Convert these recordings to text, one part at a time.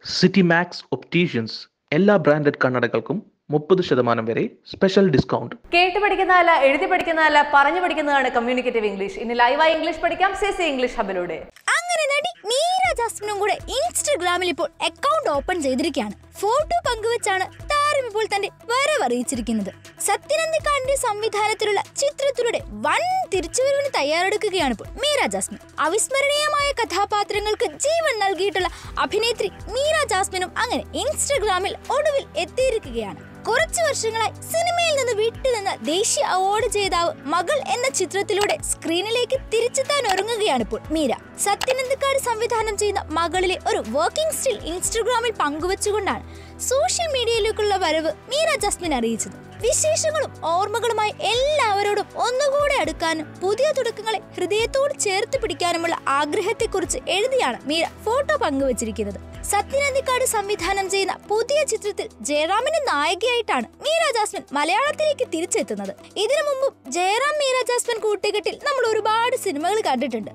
city max opticians എല്ലാ branded കണ്ണടകൾക്കും മുപ്പത് ശതമാനം വരെ സ്പെഷ്യൽ ഡിസ്കൗണ്ട് കേട്ട് പഠിക്കുന്നതല്ല എഴുതി പഠിക്കുന്നതല്ല പറഞ്ഞു പഠിക്കുന്നതാണ് കമ്മ്യൂണിക്കേറ്റീവ് ഇംഗ്ലീഷ് ഇനി ലൈവായി ഇംഗ്ലീഷ് പഠിക്കാം സി സി ഇംഗ്ലീഷ് ഹബിലൂടെ അങ്ങനെ നടി മീര ജാസ്മിനും കൂടെ ഇൻസ്റ്റഗ്രാമിൽ ഇപ്പോൾ അക്കൗണ്ട് ഓപ്പൺ ചെയ്തിരിക്കുകയാണ് ഫോട്ടോ പങ്കുവച്ചാണ് താരം ഇപ്പോൾ തന്റെ വരവ് അറിയിച്ചിരിക്കുന്നത് സത്യനന്ദിക്കാടിന്റെ സംവിധാനത്തിലുള്ള ചിത്രത്തിലൂടെ വൻ തിരിച്ചുവരവിന് തയ്യാറെടുക്കുകയാണ് ഇപ്പോൾ മീര ജാസ്മിൻ അവിസ്മരണീയമായ കഥാപാത്രങ്ങൾക്ക് ജീവൻ നൽകിയിട്ടുള്ള അഭിനേത്രി മീര ജാസ്മിനും അങ്ങനെ ഇൻസ്റ്റഗ്രാമിൽ ഒടുവിൽ എത്തിയിരിക്കുകയാണ് കുറച്ചു വർഷങ്ങളായി സിനിമയിൽ നിന്ന് വിട്ടുനിന്ന ദേശീയ അവാർഡ് ജേതാവ് മകൾ എന്ന ചിത്രത്തിലൂടെ സ്ക്രീനിലേക്ക് തിരിച്ചെത്താൻ ഒരുങ്ങുകയാണ് ഇപ്പോൾ മീര സത്യനന്ദക്കാട് സംവിധാനം ചെയ്യുന്ന മകളിലെ ഒരു വർക്കിംഗ് സ്റ്റിൽ ഇൻസ്റ്റഗ്രാമിൽ പങ്കുവച്ചുകൊണ്ടാണ് സോഷ്യൽ മീഡിയയിലേക്കുള്ള വരവ് മീര ജസ്മിൻ അറിയിച്ചത് വിശേഷങ്ങളും ഓർമ്മകളുമായി എല്ലാവരോടും ഒന്നുകൂടെ അടുക്കാനും പുതിയ തുടക്കങ്ങളെ ഹൃദയത്തോട് ചേർത്ത് പിടിക്കാനുമുള്ള ആഗ്രഹത്തെക്കുറിച്ച് എഴുതിയാണ് മീര ഫോട്ടോ പങ്കുവച്ചിരിക്കുന്നത് സത്യനന്ദിക്കാട് സംവിധാനം ചെയ്യുന്ന പുതിയ ചിത്രത്തിൽ ജയറാമിന്റെ നായികയായിട്ടാണ് മീര ജാസ്മിൻ മലയാളത്തിലേക്ക് തിരിച്ചെത്തുന്നത് ഇതിനു മുമ്പും ജയറാം മീര ജാസ്മിൻ കൂട്ടുകെട്ടിൽ നമ്മൾ ഒരുപാട് സിനിമകൾ കണ്ടിട്ടുണ്ട്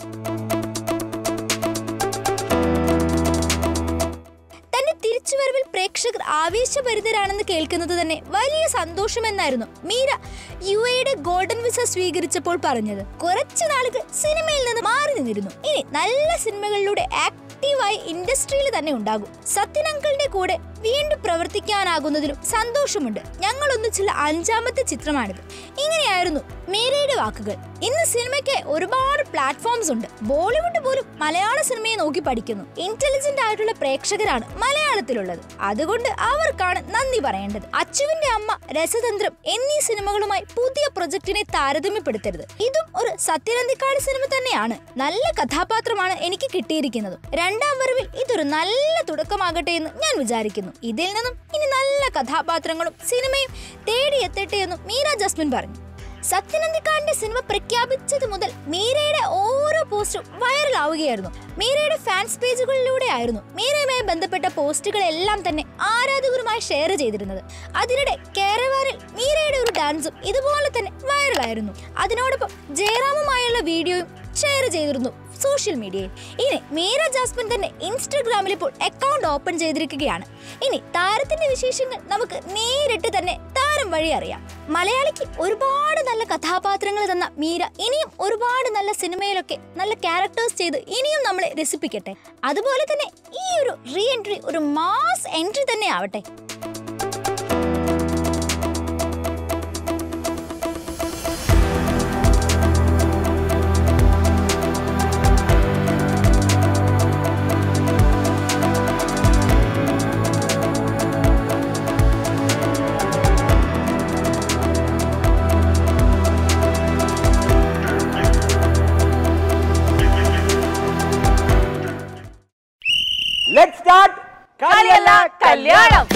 തന്റെ തിരിച്ചുവരവിൽ പ്രേക്ഷകർ ആവേശഭരിതരാണെന്ന് കേൾക്കുന്നത് തന്നെ വലിയ സന്തോഷമെന്നായിരുന്നു മീര യു എയുടെ ഗോൾഡൻ വിസ സ്വീകരിച്ചപ്പോൾ പറഞ്ഞത് കുറച്ചു നാളുകൾ സിനിമയിൽ നിന്ന് മാറി നിന്നിരുന്നു ഇനി നല്ല സിനിമകളിലൂടെ ആക്റ്റീവായി ഇൻഡസ്ട്രിയിൽ തന്നെ ഉണ്ടാകും സത്യൻ അങ്കിളിന്റെ കൂടെ വീണ്ടും പ്രവർത്തിക്കാനാകുന്നതിലും സന്തോഷമുണ്ട് ഞങ്ങൾ ഒന്നിച്ചുള്ള അഞ്ചാമത്തെ ചിത്രമാണിത് ഇങ്ങനെയായിരുന്നു മീരയുടെ വാക്കുകൾ ഇന്ന് സിനിമയ്ക്ക് ഒരുപാട് പ്ലാറ്റ്ഫോംസ് ഉണ്ട് ബോളിവുഡ് പോലും മലയാള സിനിമയെ നോക്കി പഠിക്കുന്നു ഇന്റലിജന്റ് ആയിട്ടുള്ള പ്രേക്ഷകരാണ് മലയാളത്തിലുള്ളത് അതുകൊണ്ട് അവർക്കാണ് നന്ദി പറയേണ്ടത് അച്ചുവിന്റെ അമ്മ രസതന്ത്രം എന്നീ സിനിമകളുമായി പുതിയ പ്രൊജക്ടിനെ താരതമ്യപ്പെടുത്തരുത് ഇതും ഒരു സത്യനന്ദിക്കാട് സിനിമ തന്നെയാണ് നല്ല കഥാപാത്രമാണ് എനിക്ക് കിട്ടിയിരിക്കുന്നത് രണ്ടാം വരവിൽ ഇതൊരു നല്ല തുടക്കമാകട്ടെ എന്ന് ഞാൻ വിചാരിക്കുന്നു ഇതിൽ നിന്നും ഇനി നല്ല കഥാപാത്രങ്ങളും സിനിമയും തേടിയെത്തട്ടെ എന്നും മീര ജസ്മിൻ പറഞ്ഞു സത്യനന്ദിക്കാടിന്റെ സിനിമ പ്രഖ്യാപിച്ചത് മുതൽ മീരയുടെ ഓരോ പോസ്റ്റും വൈറലാവുകയായിരുന്നു മീരയുടെ ഫാൻസ് പേജുകളിലൂടെ ആയിരുന്നു മീരയുമായി ബന്ധപ്പെട്ട പോസ്റ്റുകളെല്ലാം തന്നെ ആരാധകരുമായി ഷെയർ ചെയ്തിരുന്നത് അതിനിടെ കേരവാറിൽ മീരയുടെ ഒരു ഡാൻസും ഇതുപോലെ തന്നെ വൈറലായിരുന്നു അതിനോടൊപ്പം ജയറാമുമായുള്ള വീഡിയോയും ഷെയർ ചെയ്തിരുന്നു സോഷ്യൽ മീഡിയയിൽ ഇനി മീര ജാസ്മിൻ തന്നെ ഇൻസ്റ്റഗ്രാമിൽ ഇപ്പോൾ അക്കൗണ്ട് ഓപ്പൺ ചെയ്തിരിക്കുകയാണ് ഇനി താരത്തിന്റെ വിശേഷങ്ങൾ നമുക്ക് നേരിട്ട് തന്നെ താരം വഴി അറിയാം മലയാളിക്ക് ഒരുപാട് നല്ല കഥാപാത്രങ്ങൾ തന്ന മീര ഇനിയും ഒരുപാട് നല്ല സിനിമയിലൊക്കെ നല്ല ക്യാരക്ടേഴ്സ് ചെയ്ത് ഇനിയും നമ്മളെ രസിപ്പിക്കട്ടെ അതുപോലെ തന്നെ ഈ ഒരു റീ എൻട്രി ഒരു മാസ് എൻട്രി തന്നെ ആവട്ടെ let start Kaliyalla Kalyanam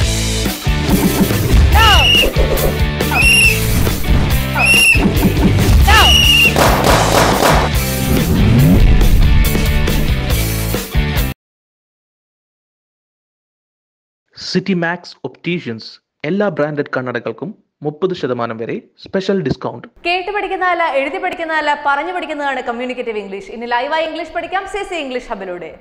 city max opticians എല്ലാ ബ്രാൻഡഡ് കണ്ണടകൾക്കും മുപ്പത് ശതമാനം വരെ സ്പെഷ്യൽ ഡിസ്കൗണ്ട് കേട്ട് പഠിക്കുന്നതല്ല എഴുതി പഠിക്കുന്നതല്ല പറഞ്ഞു പഠിക്കുന്നതാണ് കമ്മ്യൂണിക്കേറ്റീവ് ഇംഗ്ലീഷ് ഇനി ലൈവായി ഇംഗ്ലീഷ് പഠിക്കാം സി സി ഇംഗ്ലീഷ് ഹബിലൂടെ